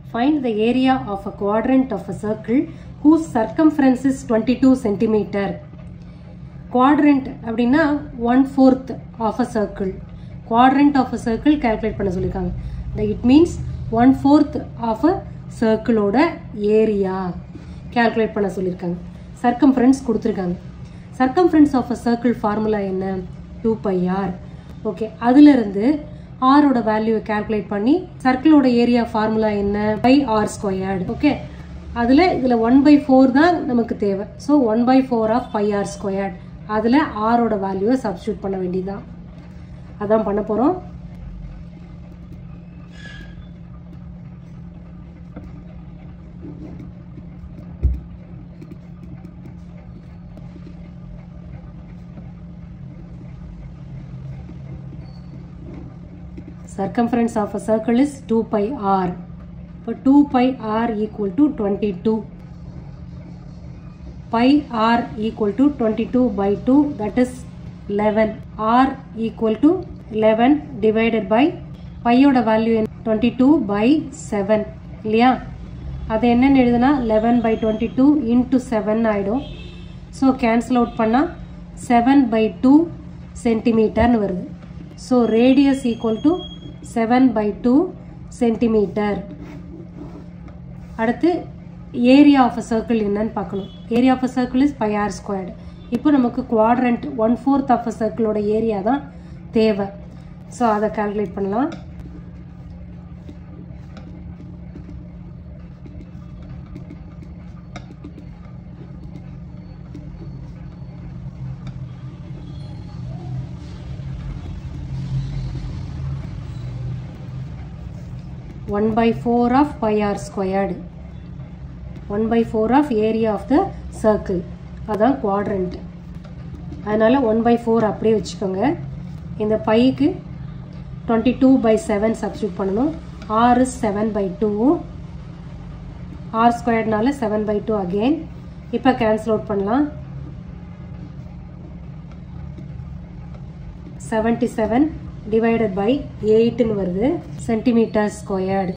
Find the area of a quadrant of a circle whose circumference is 22 centimeter. Quadrant அப்படின்னா one fourth of a circle quadrant of a circle calculate பண்ண சொல்லியிருக்காங்க it means one fourth of a சர்க்கிளோட area calculate பண்ண சொல்லியிருக்காங்க circumference கொடுத்துருக்காங்க circumference of a circle formula என்ன two pi r okay அதுலேருந்து ஆரோட வேல்யூவை கால்குலேட் பண்ணி சர்க்கிளோட ஏரியா ஃபார்முலா என்ன பை ஆர் ஸ்கொயர்டு ஓகே அதில் இதில் ஒன் பை ஃபோர் தான் நமக்கு தேவை so one by four of pi r squared அதில் ஆரோட வேல்யூவை சப்ஸ்டியூட் பண்ண வேண்டியதுதான் அதான் பண்ண போகிறோம் circumference of a circle is 2 pi r. இப்போ 2 pi r equal to 22. Pi r equal to 22 by 2 that is 11. r equal to 11 divided by pi ஓட value 22 by 7 இல்லையா அது என்னன்னு எழுதுனா 11 by 22 into 7 ஆயிடும் ஸோ கேன்சல் அவுட் பண்ணால் 7 by 2 சென்டிமீட்டர்னு வருது so radius equal to seven by two centimeter அடுத்து ஏரியா ஆஃப் அ சர்க்கிள் என்னன்னு பார்க்கணும் area of a circle is pi r squared இப்போ நமக்கு quadrant one fourth of a சர்க்கிளோட ஏரியா தான் தேவை ஸோ அதை கால்குலேட் பண்ணலாம் one by four of pi r squared one by four of area of the circle அதான் quadrant அதனால் one by four அப்படியே வச்சுக்கோங்க இந்த பைக்கு twenty two by seven substitute பண்ணணும் r is seven by two r ஸ்கொயர்ட்னால seven by two again இப்போ cancel out பண்ணலாம் செவன்டி செவன் டிவைடட் பை எயிட்னு வருது சென்டிமீட்டர் ஸ்கொயர்டு